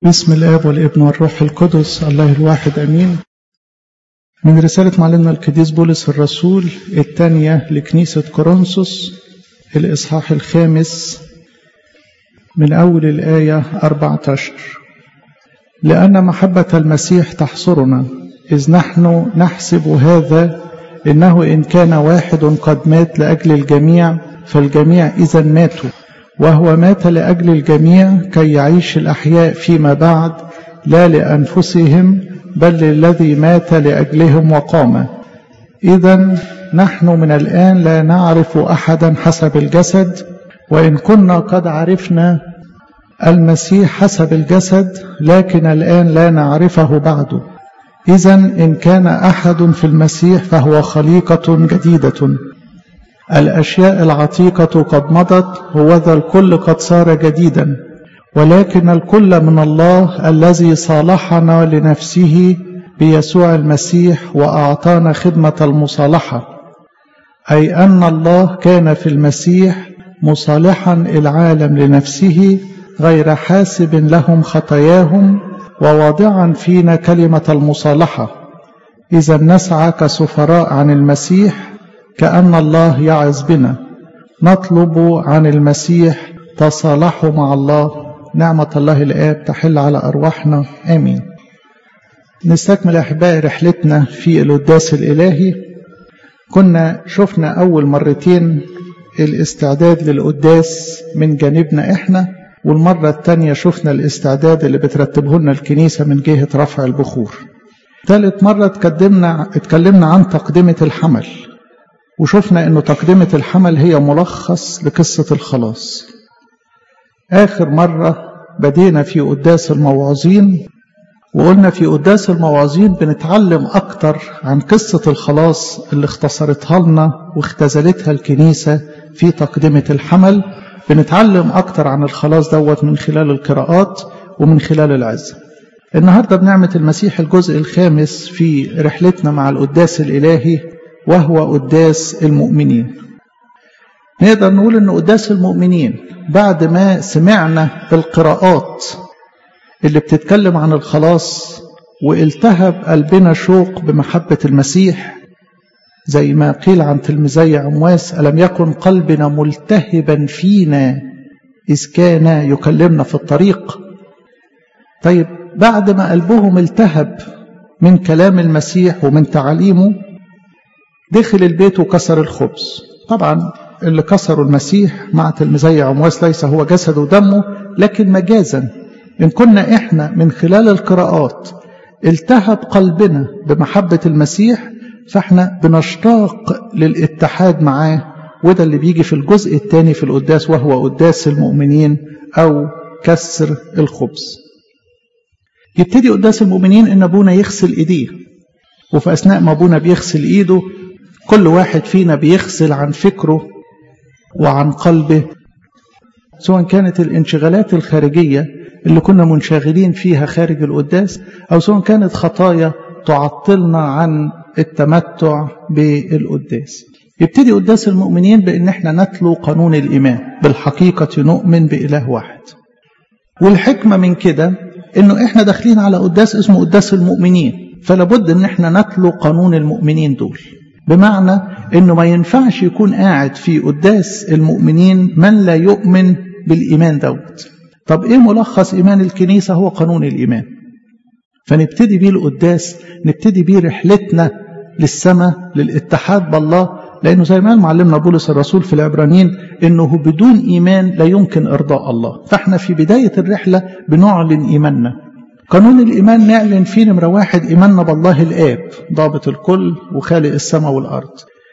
بسم الاب والابن والروح القدس الله الواحد امين من رسالة معلمنا القديس بولس الرسول الثانية لكنيسة كورنثوس الإصحاح الخامس من أول الآية 14 لأن محبة المسيح تحصرنا إذ نحن نحسب هذا إنه إن كان واحد قد مات لأجل الجميع فالجميع إذا ماتوا وهو مات لأجل الجميع كي يعيش الأحياء فيما بعد لا لأنفسهم بل للذي مات لأجلهم وقام إذا نحن من الآن لا نعرف أحدا حسب الجسد وإن كنا قد عرفنا المسيح حسب الجسد لكن الآن لا نعرفه بعد إذا إن كان أحد في المسيح فهو خليقة جديدة الأشياء العتيقة قد مضت هوذا الكل قد صار جديدا ولكن الكل من الله الذي صالحنا لنفسه بيسوع المسيح وأعطانا خدمة المصالحة أي أن الله كان في المسيح مصالحا العالم لنفسه غير حاسب لهم خطاياهم وواضعا فينا كلمة المصالحة إذا نسعى كسفراء عن المسيح كأن الله يعظ بنا نطلب عن المسيح تصالحوا مع الله نعمة الله الآب تحل على أرواحنا آمين نستكمل أحبائي رحلتنا في القداس الإلهي كنا شفنا أول مرتين الاستعداد للقداس من جانبنا إحنا والمرة الثانية شفنا الاستعداد اللي بترتبه لنا الكنيسة من جهة رفع البخور ثالث مرة اتكلمنا اتكلمنا عن تقدمة الحمل وشفنا انه تقدمة الحمل هي ملخص لقصة الخلاص آخر مرة بدينا في قداس الموعظين وقلنا في قداس الموعظين بنتعلم أكتر عن قصة الخلاص اللي اختصرتها لنا واختزلتها الكنيسة في تقدمة الحمل بنتعلم أكتر عن الخلاص دوت من خلال القراءات ومن خلال العزة النهاردة بنعمة المسيح الجزء الخامس في رحلتنا مع القداس الإلهي وهو قداس المؤمنين نقدر نقول ان قداس المؤمنين بعد ما سمعنا القراءات اللي بتتكلم عن الخلاص والتهب قلبنا شوق بمحبة المسيح زي ما قيل عن تلميذي عمواس ألم يكن قلبنا ملتهبا فينا إذ كان يكلمنا في الطريق طيب بعد ما قلبهم التهب من كلام المسيح ومن تعاليمه دخل البيت وكسر الخبز طبعا اللي كسروا المسيح مع تلميذي عمواس ليس هو جسده ودمه لكن مجازا إن كنا إحنا من خلال القراءات التهب قلبنا بمحبة المسيح فإحنا بنشتاق للاتحاد معاه وده اللي بيجي في الجزء الثاني في القداس وهو قداس المؤمنين أو كسر الخبز يبتدي قداس المؤمنين إن أبونا يغسل إيديه وفي أثناء ما أبونا بيغسل إيده كل واحد فينا بيغسل عن فكره وعن قلبه سواء كانت الانشغالات الخارجية اللي كنا منشغلين فيها خارج القداس أو سواء كانت خطايا تعطلنا عن التمتع بالقداس يبتدي قداس المؤمنين بأن احنا نتلو قانون الإيمان بالحقيقة نؤمن بإله واحد والحكمة من كده انه احنا داخلين على قداس اسمه قداس المؤمنين فلابد ان احنا نتلو قانون المؤمنين دول بمعنى انه ما ينفعش يكون قاعد في قداس المؤمنين من لا يؤمن بالايمان دوت طب ايه ملخص ايمان الكنيسه هو قانون الايمان فنبتدي بيه القداس نبتدي بيه رحلتنا للسماء للاتحاد بالله لانه زي ما قال معلمنا بولس الرسول في العبرانيين انه بدون ايمان لا يمكن ارضاء الله فاحنا في بدايه الرحله بنعلن ايماننا قانون الإيمان نعلن فيه نمرة واحد إيماننا بالله الآب ضابط الكل وخالق السماء والأرض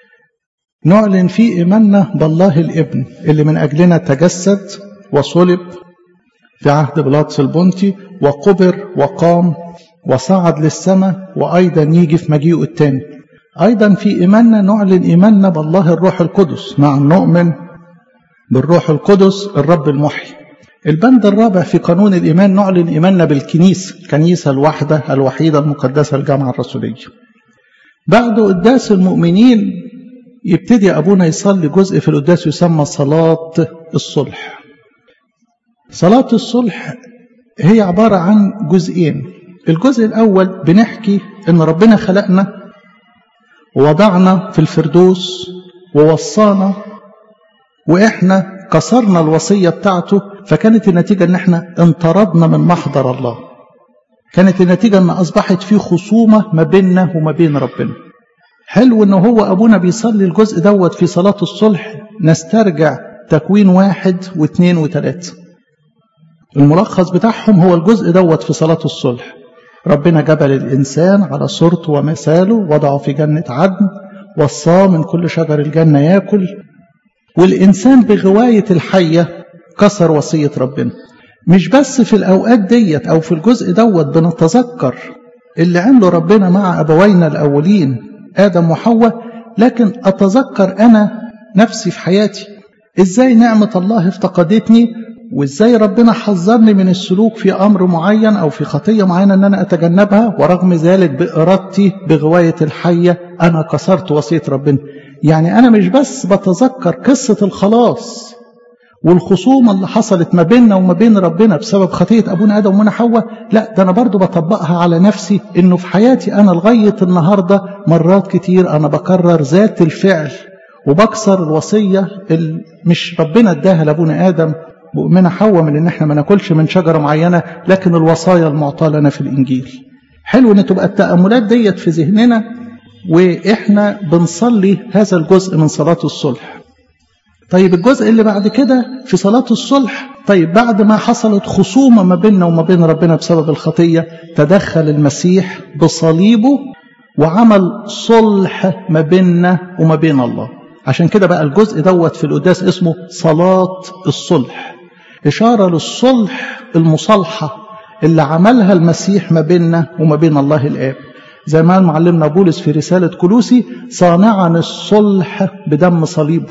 نعلن فيه إيماننا بالله الابن اللي من أجلنا تجسد وصلب في عهد بلاطس البنطي وقبر وقام وصعد للسماء وأيضا يجي في مجيئه الثاني أيضا في إيماننا نعلن إيماننا بالله الروح القدس مع نؤمن بالروح القدس الرب المحيي البند الرابع في قانون الإيمان نعلن إيماننا بالكنيسة الكنيسة الواحدة الوحيدة المقدسة الجامعة الرسولية بعد قداس المؤمنين يبتدي أبونا يصلي جزء في القداس يسمى صلاة الصلح صلاة الصلح هي عبارة عن جزئين الجزء الأول بنحكي إن ربنا خلقنا ووضعنا في الفردوس ووصانا وإحنا كسرنا الوصية بتاعته فكانت النتيجة إن إحنا انطردنا من محضر الله كانت النتيجة إن أصبحت في خصومة ما بيننا وما بين ربنا حلو إن هو أبونا بيصلي الجزء دوت في صلاة الصلح نسترجع تكوين واحد واثنين وثلاثة الملخص بتاعهم هو الجزء دوت في صلاة الصلح ربنا جبل الإنسان على صورته ومثاله وضعه في جنة عدن وصاه من كل شجر الجنة ياكل والإنسان بغواية الحية كسر وصية ربنا مش بس في الأوقات ديت أو في الجزء دوت بنتذكر اللي عمله ربنا مع أبوينا الأولين آدم وحواء لكن أتذكر أنا نفسي في حياتي إزاي نعمة الله افتقدتني وإزاي ربنا حذرني من السلوك في أمر معين أو في خطية معينة أن أنا أتجنبها ورغم ذلك بإرادتي بغواية الحية أنا كسرت وصية ربنا يعني أنا مش بس بتذكر قصة الخلاص والخصومة اللي حصلت ما بيننا وما بين ربنا بسبب خطية أبونا آدم ومنا حواء لا ده أنا برضو بطبقها على نفسي إنه في حياتي أنا لغاية النهاردة مرات كتير أنا بكرر ذات الفعل وبكسر الوصية اللي مش ربنا اداها لأبونا آدم ومنا حواء من إن إحنا ما ناكلش من شجرة معينة لكن الوصايا المعطاة لنا في الإنجيل حلو إن تبقى التأملات ديت في ذهننا وإحنا بنصلي هذا الجزء من صلاة الصلح طيب الجزء اللي بعد كده في صلاة الصلح طيب بعد ما حصلت خصومة ما بيننا وما بين ربنا بسبب الخطية تدخل المسيح بصليبه وعمل صلح ما بيننا وما بين الله عشان كده بقى الجزء دوت في القداس اسمه صلاة الصلح إشارة للصلح المصالحة اللي عملها المسيح ما بيننا وما بين الله الآب زي ما معلمنا بولس في رسالة كلوسي صانعا الصلح بدم صليبه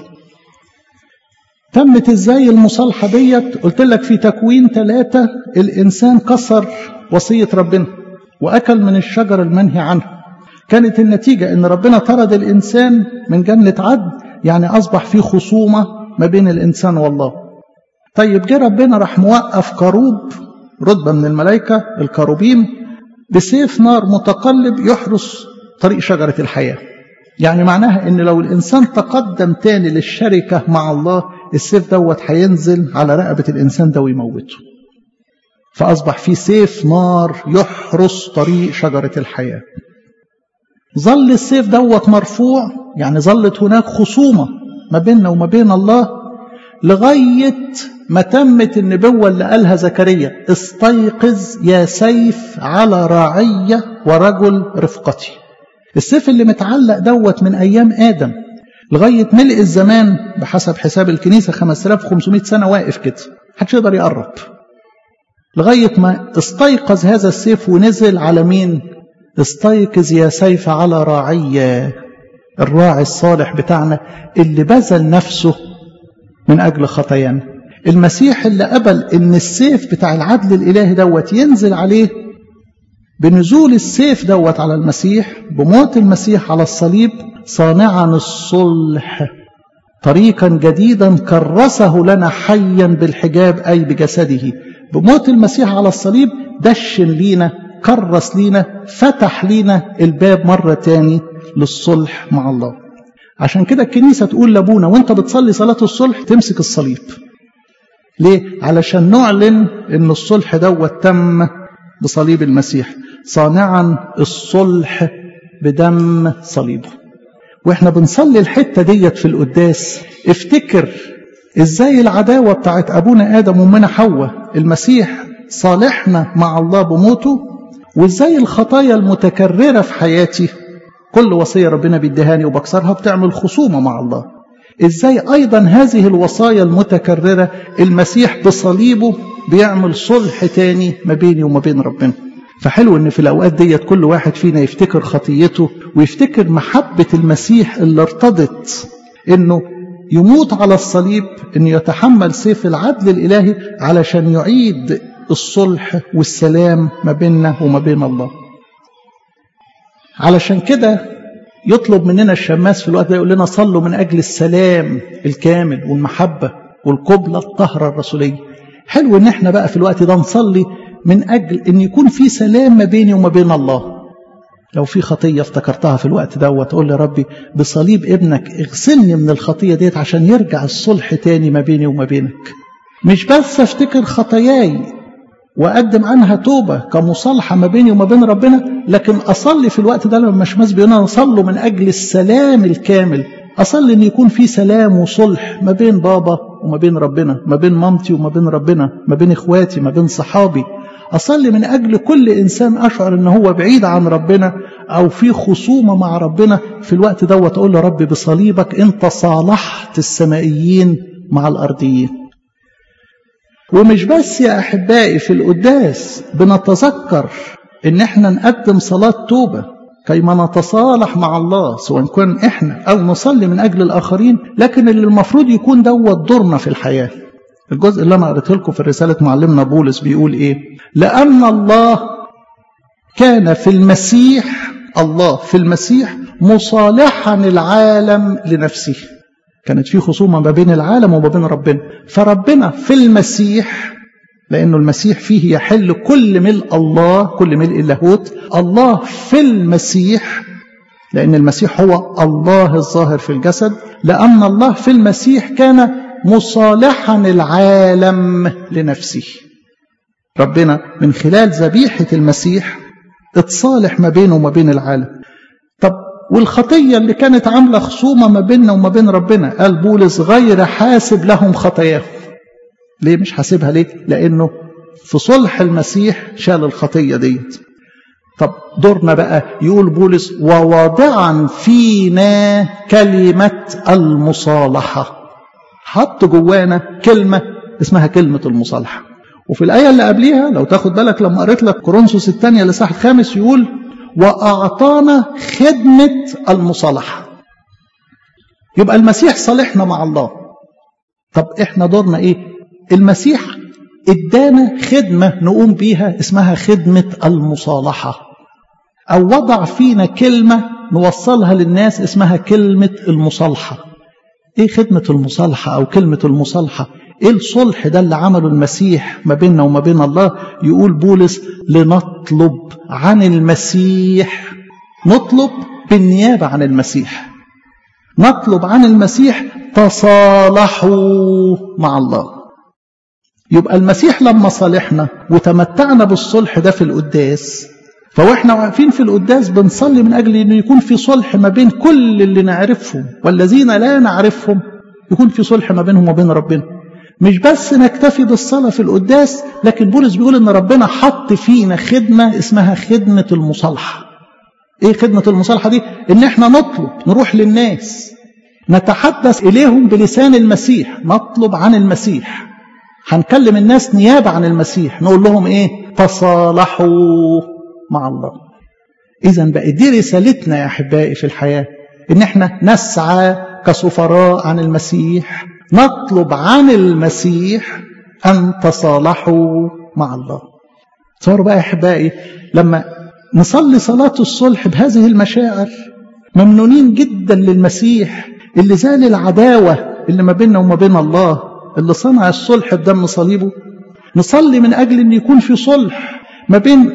تمت ازاي المصالحة ديت قلت لك في تكوين ثلاثة الإنسان كسر وصية ربنا وأكل من الشجر المنهي عنه كانت النتيجة أن ربنا طرد الإنسان من جنة عدن يعني أصبح في خصومة ما بين الإنسان والله طيب جه ربنا راح موقف كروب رتبة من الملائكة الكروبيم بسيف نار متقلب يحرس طريق شجرة الحياة يعني معناها ان لو الانسان تقدم تاني للشركة مع الله السيف دوت هينزل على رقبة الانسان ده ويموته فاصبح في سيف نار يحرس طريق شجرة الحياة ظل السيف دوت مرفوع يعني ظلت هناك خصومة ما بيننا وما بين الله لغاية ما تمت النبوة اللي قالها زكريا استيقظ يا سيف على راعية ورجل رفقتي السيف اللي متعلق دوت من أيام آدم لغاية ملء الزمان بحسب حساب الكنيسة 5500 سنة واقف كده محدش يقدر يقرب لغاية ما استيقظ هذا السيف ونزل على مين استيقظ يا سيف على راعية الراعي الصالح بتاعنا اللي بذل نفسه من أجل خطايانا المسيح اللي قبل ان السيف بتاع العدل الإلهي دوت ينزل عليه بنزول السيف دوت على المسيح بموت المسيح على الصليب صانعا الصلح طريقا جديدا كرسه لنا حيا بالحجاب أي بجسده بموت المسيح على الصليب دشن لينا كرس لينا فتح لينا الباب مرة تاني للصلح مع الله عشان كده الكنيسة تقول لابونا وانت بتصلي صلاة الصلح تمسك الصليب ليه؟ علشان نعلن ان الصلح دوت تم بصليب المسيح صانعا الصلح بدم صليبه واحنا بنصلي الحته ديت في القداس افتكر ازاي العداوه بتاعت ابونا ادم ومنا حواء المسيح صالحنا مع الله بموته وازاي الخطايا المتكرره في حياتي كل وصيه ربنا بيديهاني وبكسرها بتعمل خصومه مع الله ازاي ايضا هذه الوصايا المتكرره المسيح بصليبه بيعمل صلح تاني ما بيني وما بين ربنا فحلو ان في الاوقات ديت كل واحد فينا يفتكر خطيته ويفتكر محبه المسيح اللي ارتضت انه يموت على الصليب انه يتحمل سيف العدل الالهي علشان يعيد الصلح والسلام ما بيننا وما بين الله علشان كده يطلب مننا الشماس في الوقت ده يقول لنا صلوا من اجل السلام الكامل والمحبه والقبله الطهره الرسوليه حلو ان احنا بقى في الوقت ده نصلي من أجل أن يكون في سلام ما بيني وما بين الله لو في خطية افتكرتها في الوقت دوت تقول لي ربي بصليب ابنك اغسلني من الخطية ديت عشان يرجع الصلح تاني ما بيني وما بينك مش بس افتكر خطاياي واقدم عنها توبة كمصالحة ما بيني وما بين ربنا لكن اصلي في الوقت ده لما مشماس بيقول انا اصلي من اجل السلام الكامل اصلي ان يكون في سلام وصلح ما بين بابا وما بين ربنا ما بين مامتي وما بين ربنا ما بين اخواتي ما بين صحابي أصلي من أجل كل إنسان أشعر أنه هو بعيد عن ربنا أو في خصومة مع ربنا في الوقت دوت أقول له ربي بصليبك أنت صالحت السمائيين مع الأرضيين ومش بس يا أحبائي في القداس بنتذكر إن إحنا نقدم صلاة توبة كيما نتصالح مع الله سواء كان إحنا أو نصلي من أجل الآخرين لكن اللي المفروض يكون دوت دورنا في الحياة الجزء اللي أنا قريته لكم في رسالة معلمنا بولس بيقول إيه لأن الله كان في المسيح الله في المسيح مصالحا العالم لنفسه كانت في خصومة ما بين العالم وما بين ربنا فربنا في المسيح لأنه المسيح فيه يحل كل ملء الله كل ملء اللاهوت الله في المسيح لأن المسيح هو الله الظاهر في الجسد لأن الله في المسيح كان مصالحا العالم لنفسه ربنا من خلال ذبيحة المسيح اتصالح ما بينه وما بين العالم طب والخطية اللي كانت عاملة خصومة ما بيننا وما بين ربنا قال بولس غير حاسب لهم خطاياهم ليه مش حاسبها ليه لأنه في صلح المسيح شال الخطية ديت طب دورنا بقى يقول بولس وواضعا فينا كلمة المصالحة حط جوانا كلمة اسمها كلمة المصالحة وفي الآية اللي قبليها لو تاخد بالك لما قريت لك كورنثوس الثانية لصح الخامس يقول وأعطانا خدمة المصالحة يبقى المسيح صالحنا مع الله طب احنا دورنا ايه المسيح ادانا خدمة نقوم بيها اسمها خدمة المصالحة او وضع فينا كلمة نوصلها للناس اسمها كلمة المصالحة ايه خدمة المصالحة او كلمة المصالحة ايه الصلح ده اللي عمله المسيح ما بيننا وما بين الله يقول بولس لنطلب عن المسيح نطلب بالنيابة عن المسيح نطلب عن المسيح تصالحوا مع الله يبقى المسيح لما صالحنا وتمتعنا بالصلح ده في القداس فواحنا واقفين في القداس بنصلي من اجل انه يكون في صلح ما بين كل اللي نعرفهم والذين لا نعرفهم يكون في صلح ما بينهم وبين ربنا مش بس نكتفي بالصلاة في القداس لكن بولس بيقول ان ربنا حط فينا خدمة اسمها خدمة المصالحة ايه خدمة المصالحة دي ان احنا نطلب نروح للناس نتحدث اليهم بلسان المسيح نطلب عن المسيح هنكلم الناس نيابة عن المسيح نقول لهم ايه تصالحوا مع الله اذا بقى دي رسالتنا يا احبائي في الحياة ان احنا نسعى كسفراء عن المسيح نطلب عن المسيح أن تصالحوا مع الله تصوروا بقى يا أحبائي لما نصلي صلاة الصلح بهذه المشاعر ممنونين جدا للمسيح اللي زال العداوة اللي ما بيننا وما بين الله اللي صنع الصلح بدم صليبه نصلي من أجل أن يكون في صلح ما بين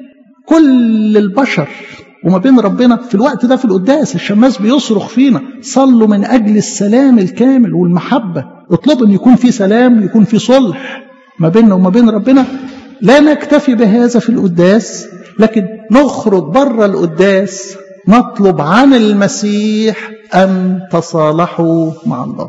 كل البشر وما بين ربنا في الوقت ده في القداس الشماس بيصرخ فينا صلوا من أجل السلام الكامل والمحبة اطلبوا أن يكون في سلام يكون في صلح ما بيننا وما بين ربنا لا نكتفي بهذا في القداس لكن نخرج بره القداس نطلب عن المسيح أن تصالحوا مع الله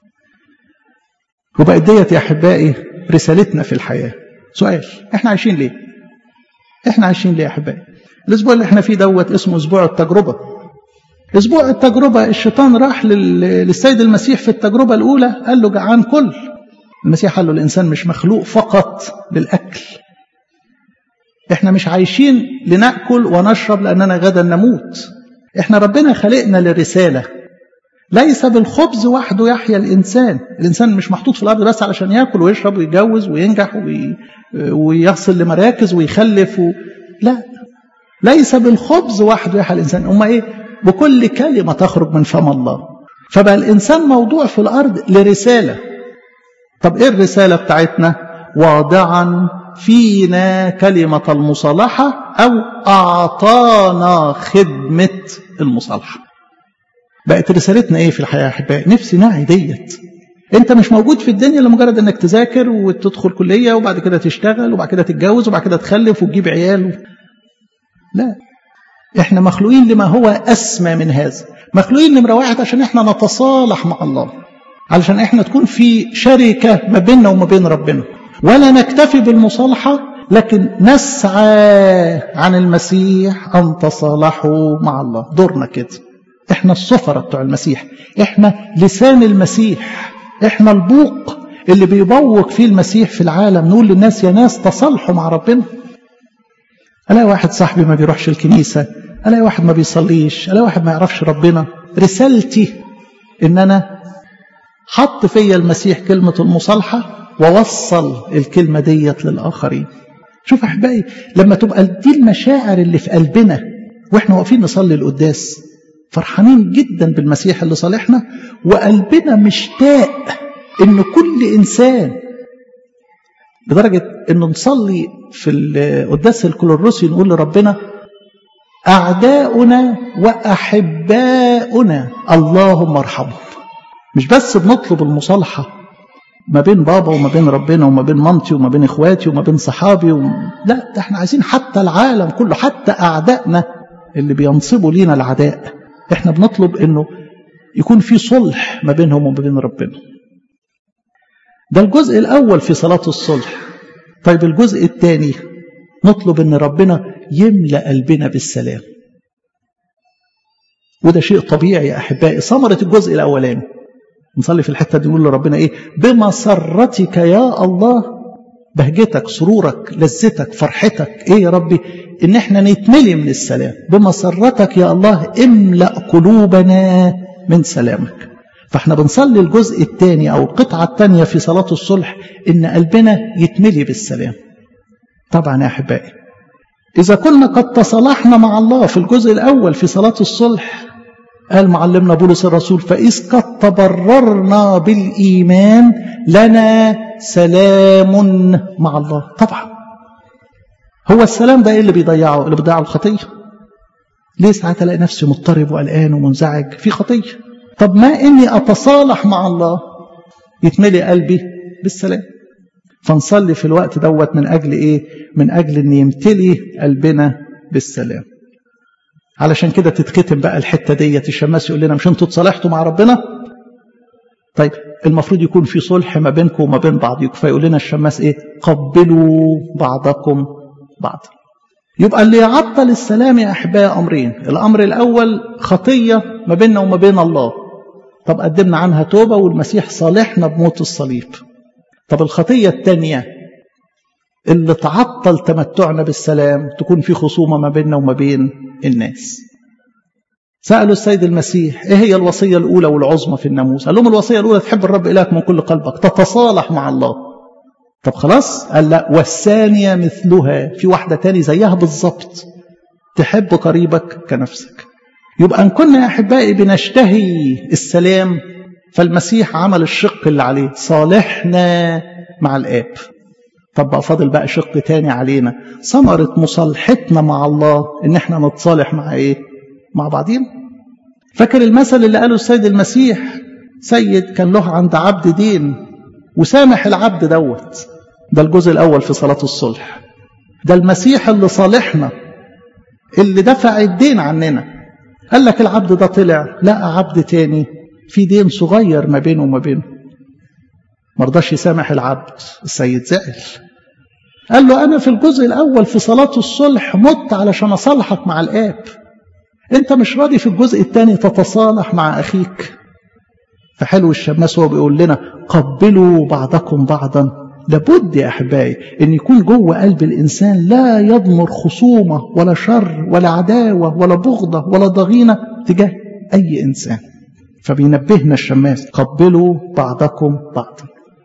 وبقت ديت يا أحبائي رسالتنا في الحياة سؤال احنا عايشين ليه احنا عايشين ليه يا أحبائي الاسبوع اللي احنا فيه دوت اسمه اسبوع التجربه اسبوع التجربه الشيطان راح للسيد المسيح في التجربه الاولى قال له جعان كل المسيح قال له الانسان مش مخلوق فقط للاكل احنا مش عايشين لناكل ونشرب لاننا غدا نموت احنا ربنا خلقنا لرساله ليس بالخبز وحده يحيا الانسان الانسان مش محطوط في الارض بس علشان ياكل ويشرب ويتجوز وينجح وي... ويصل لمراكز ويخلف و... لا ليس بالخبز وحده يحيى الإنسان أما إيه بكل كلمة تخرج من فم الله فبقى الإنسان موضوع في الأرض لرسالة طب إيه الرسالة بتاعتنا واضعا فينا كلمة المصالحة أو أعطانا خدمة المصالحة بقت رسالتنا إيه في الحياة يا أحبائي نفسي نعي ديت أنت مش موجود في الدنيا لمجرد أنك تذاكر وتدخل كلية وبعد كده تشتغل وبعد كده تتجوز وبعد كده تخلف وتجيب عيال لا احنا مخلوقين لما هو أسمى من هذا مخلوقين نمرة واحد عشان احنا نتصالح مع الله علشان احنا تكون في شركة ما بيننا وما بين ربنا ولا نكتفي بالمصالحة لكن نسعى عن المسيح أن تصالحوا مع الله دورنا كده احنا السفرة بتوع المسيح احنا لسان المسيح احنا البوق اللي بيبوق فيه المسيح في العالم نقول للناس يا ناس تصالحوا مع ربنا الاقي واحد صاحبي ما بيروحش الكنيسة الاقي واحد ما بيصليش الاقي واحد ما يعرفش ربنا رسالتي ان انا حط فيا المسيح كلمة المصالحة ووصل الكلمة ديت للآخرين شوف أحبائي لما تبقى دي المشاعر اللي في قلبنا وإحنا واقفين نصلي القداس فرحانين جدا بالمسيح اللي صالحنا وقلبنا مشتاق إن كل إنسان لدرجة إنه نصلي في القداس الكلوروسي نقول لربنا أعداؤنا وأحباؤنا اللهم ارحمهم مش بس بنطلب المصالحة ما بين بابا وما بين ربنا وما بين مامتي وما بين اخواتي وما بين صحابي و... لا ده احنا عايزين حتى العالم كله حتى اعدائنا اللي بينصبوا لينا العداء احنا بنطلب انه يكون في صلح ما بينهم وما بين ربنا ده الجزء الاول في صلاة الصلح طيب الجزء الثاني نطلب ان ربنا يملأ قلبنا بالسلام وده شيء طبيعي يا احبائي ثمرة الجزء الاولاني نصلي في الحتة دي نقول لربنا ايه بمسرتك يا الله بهجتك سرورك لذتك فرحتك ايه يا ربي ان احنا نتملي من السلام بمسرتك يا الله املأ قلوبنا من سلامك فاحنا بنصلي الجزء الثاني او القطعة الثانية في صلاة الصلح ان قلبنا يتملي بالسلام طبعا يا احبائي اذا كنا قد تصالحنا مع الله في الجزء الاول في صلاة الصلح قال معلمنا بولس الرسول فإذ قد تبررنا بالإيمان لنا سلام مع الله طبعا هو السلام ده ايه اللي بيضيعه اللي بيضيعه الخطية ليه ساعات الاقي نفسي مضطرب وقلقان ومنزعج في خطية طب ما اني اتصالح مع الله يتملي قلبي بالسلام فنصلي في الوقت دوت من اجل ايه من اجل ان يمتلي قلبنا بالسلام علشان كده تتختم بقى الحته ديت الشماس يقول لنا مش انتوا اتصالحتوا مع ربنا طيب المفروض يكون في صلح ما بينكم وما بين بعضكم فيقول لنا الشماس ايه قبلوا بعضكم بعض يبقى اللي يعطل السلام يا احبائي امرين الامر الاول خطيه ما بيننا وما بين الله طب قدمنا عنها توبه والمسيح صالحنا بموت الصليب طب الخطيه الثانيه اللي تعطل تمتعنا بالسلام تكون في خصومه ما بيننا وما بين الناس سألوا السيد المسيح ايه هي الوصية الأولى والعظمى في الناموس قال لهم الوصية الأولى تحب الرب إلهك من كل قلبك تتصالح مع الله طب خلاص قال لا والثانية مثلها في واحدة تاني زيها بالظبط تحب قريبك كنفسك يبقى ان كنا يا احبائي بنشتهي السلام فالمسيح عمل الشق اللي عليه صالحنا مع الاب طب بقى فاضل بقى شق تاني علينا ثمرة مصالحتنا مع الله ان احنا نتصالح مع ايه مع بعضين فاكر المثل اللي قاله السيد المسيح سيد كان له عند عبد دين وسامح العبد دوت ده الجزء الاول في صلاة الصلح ده المسيح اللي صالحنا اللي دفع الدين عننا قال لك العبد ده طلع لقى عبد تاني في دين صغير ما بينه وما بينه مرضاش يسامح العبد السيد زعل قال له أنا في الجزء الأول في صلاة الصلح مت علشان أصالحك مع الآب أنت مش راضي في الجزء الثاني تتصالح مع أخيك فحلو الشماس هو بيقول لنا قبلوا بعضكم بعضا لابد يا أحبائي أن يكون جوه قلب الإنسان لا يضمر خصومة ولا شر ولا عداوة ولا بغضة ولا ضغينة تجاه أي إنسان فبينبهنا الشماس قبلوا بعضكم بعضا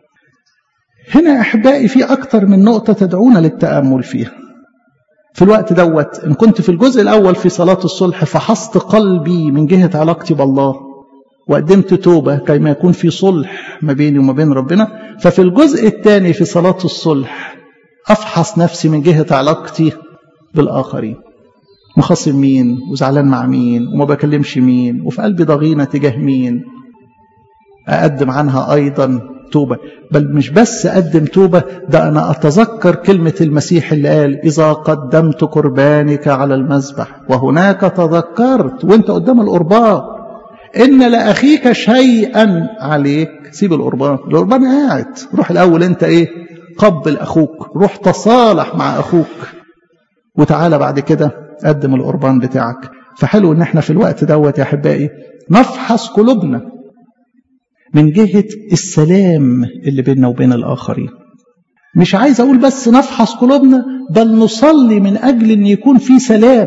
هنا يا أحبائي في أكتر من نقطة تدعونا للتأمل فيها في الوقت دوت إن كنت في الجزء الأول في صلاة الصلح فحصت قلبي من جهة علاقتي بالله وقدمت توبة كيما يكون في صلح ما بيني وما بين ربنا ففي الجزء الثاني في صلاة الصلح افحص نفسي من جهه علاقتي بالاخرين مخاصم مين وزعلان مع مين وما بكلمش مين وفي قلبي ضغينه تجاه مين اقدم عنها ايضا توبه بل مش بس اقدم توبه ده انا اتذكر كلمه المسيح اللي قال اذا قدمت قربانك على المذبح وهناك تذكرت وانت قدام القربان ان لاخيك شيئا عليك سيب القربان القربان قاعد روح الاول انت ايه قبل اخوك روح تصالح مع اخوك وتعالى بعد كده قدم القربان بتاعك فحلو ان احنا في الوقت دوت يا احبائي نفحص قلوبنا من جهة السلام اللي بيننا وبين الآخرين مش عايز أقول بس نفحص قلوبنا بل نصلي من أجل أن يكون في سلام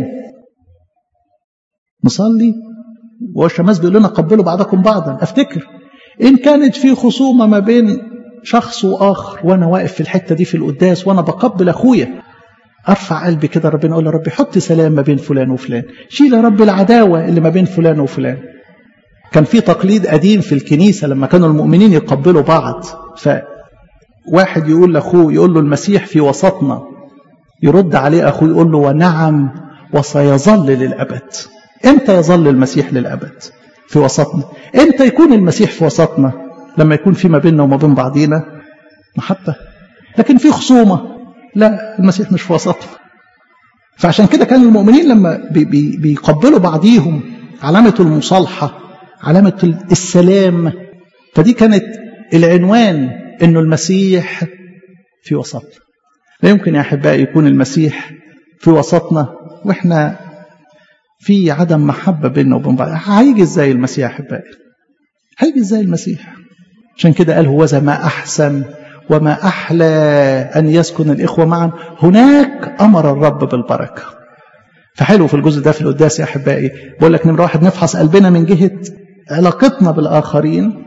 نصلي والشماس بيقول لنا قبلوا بعضكم بعضا أفتكر إن كانت في خصومة ما بين شخص وآخر وأنا واقف في الحتة دي في القداس وأنا بقبل أخويا ارفع قلبي كده ربنا اقول يا رب حط سلام ما بين فلان وفلان شيل يا رب العداوه اللي ما بين فلان وفلان كان في تقليد قديم في الكنيسه لما كانوا المؤمنين يقبلوا بعض فواحد يقول لاخوه يقول له المسيح في وسطنا يرد عليه اخوه يقول له ونعم وسيظل للابد امتى يظل المسيح للابد في وسطنا امتى يكون المسيح في وسطنا لما يكون في ما بيننا وما بين بعضينا محبه لكن في خصومه لا المسيح مش في وسطنا فعشان كده كان المؤمنين لما بي بي بيقبلوا بعضيهم علامة المصالحة علامة السلام فدي كانت العنوان انه المسيح في وسطنا لا يمكن يا احبائي يكون المسيح في وسطنا واحنا في عدم محبة بيننا وبين بعض هيجي ازاي المسيح يا احبائي هيجي ازاي المسيح عشان كده قال هو ما احسن وما أحلى أن يسكن الإخوة معا هناك أمر الرب بالبركة فحلو في الجزء ده في القداس يا أحبائي بقول لك نمرة واحد نفحص قلبنا من جهة علاقتنا بالآخرين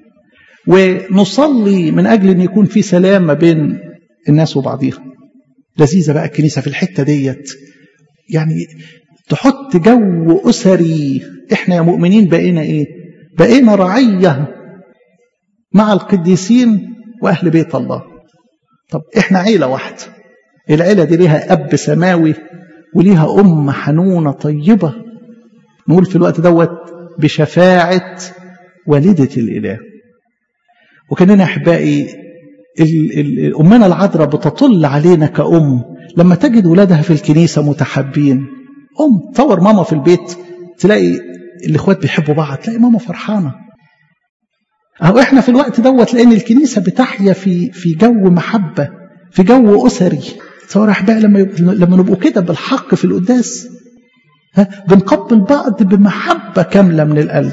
ونصلي من أجل أن يكون في سلام ما بين الناس وبعضيها لذيذة بقى الكنيسة في الحتة ديت يعني تحط جو أسري إحنا يا مؤمنين بقينا إيه بقينا رعية مع القديسين وأهل بيت الله طب إحنا عيلة واحدة العيلة دي ليها أب سماوي وليها أم حنونة طيبة نقول في الوقت دوت بشفاعة والدة الإله وكاننا أحبائي أمنا العذراء بتطل علينا كأم لما تجد ولادها في الكنيسة متحابين أم تصور ماما في البيت تلاقي الإخوات بيحبوا بعض تلاقي ماما فرحانة أهو إحنا في الوقت دوت لأن الكنيسة بتحيا في في جو محبة في جو أسري تصور أحبائي لما لما نبقوا كده بالحق في القداس ها بنقبل بعض بمحبة كاملة من القلب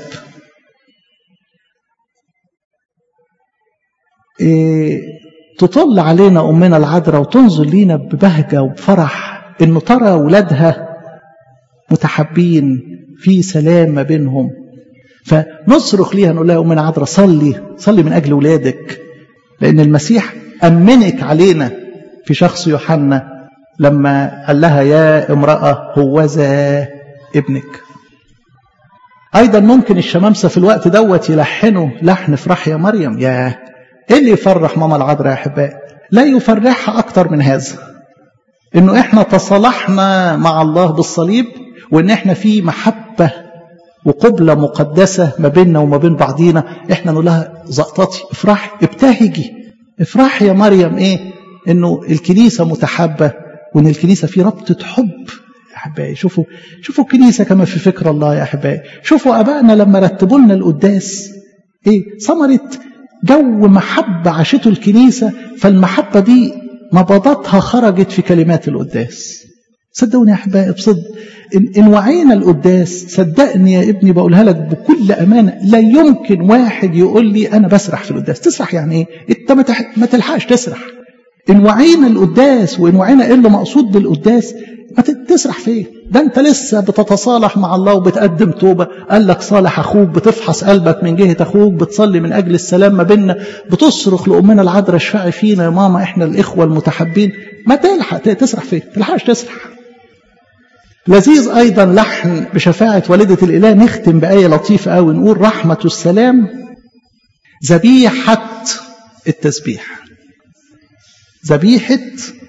إيه تطل علينا أمنا العذراء وتنظر لينا ببهجة وبفرح إنه ترى أولادها متحبين في سلام ما بينهم فنصرخ ليها نقول لها أمنا عذراء صلي صلي من أجل أولادك لأن المسيح أمنك علينا في شخص يوحنا لما قال لها يا امرأة هوذا ابنك أيضا ممكن الشمامسة في الوقت دوت يلحنوا لحن فرح يا مريم يا إيه اللي يفرح ماما العذراء يا أحبائي لا يفرحها أكتر من هذا إنه إحنا تصالحنا مع الله بالصليب وإن إحنا في محبة وقبلة مقدسة ما بيننا وما بين بعضينا إحنا نقول لها زقطتي افرحي ابتهجي افرحي يا مريم إيه إنه الكنيسة متحبة وإن الكنيسة في ربطة حب يا أحبائي شوفوا شوفوا الكنيسة كما في فكر الله يا أحبائي شوفوا أبائنا لما رتبوا لنا القداس إيه ثمرة جو محبة عاشته الكنيسة فالمحبة دي نبضاتها خرجت في كلمات القداس صدقوني يا أحبائي بصدق إن, إن وعينا القداس صدقني يا ابني بقولها لك بكل أمانة لا يمكن واحد يقول لي أنا بسرح في القداس تسرح يعني إيه أنت ما تلحقش تسرح إن وعينا القداس وإن وعينا إيه اللي مقصود بالقداس ما تسرح فيه ده انت لسه بتتصالح مع الله وبتقدم توبة قال لك صالح أخوك بتفحص قلبك من جهة أخوك بتصلي من أجل السلام ما بيننا بتصرخ لأمنا العذراء اشفعي فينا يا ماما إحنا الإخوة المتحبين ما تلحق تسرح فيه تلحقش تسرح لذيذ أيضا لحن بشفاعة والدة الإله نختم بآية لطيفة أوي نقول رحمة السلام ذبيحة التسبيح ذبيحة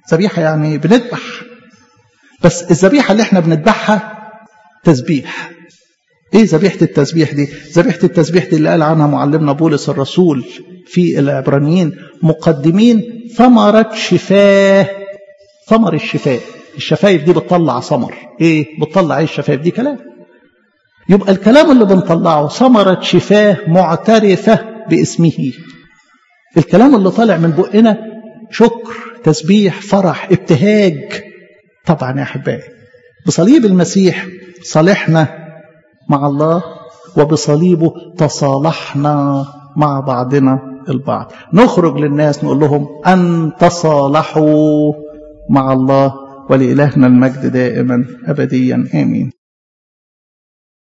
ذبيحة يعني بنذبح بس الذبيحة اللي احنا بنذبحها تسبيح ايه ذبيحة التسبيح دي ذبيحة التسبيح دي اللي قال عنها معلمنا بولس الرسول في العبرانيين مقدمين ثمرة شفاه ثمر الشفاء الشفايف دي بتطلع ثمر ايه بتطلع ايه الشفايف دي كلام يبقى الكلام اللي بنطلعه ثمرة شفاه معترفة باسمه الكلام اللي طالع من بقنا شكر تسبيح فرح ابتهاج طبعا يا احبائي بصليب المسيح صالحنا مع الله وبصليبه تصالحنا مع بعضنا البعض نخرج للناس نقول لهم أن تصالحوا مع الله ولإلهنا المجد دائما أبديا آمين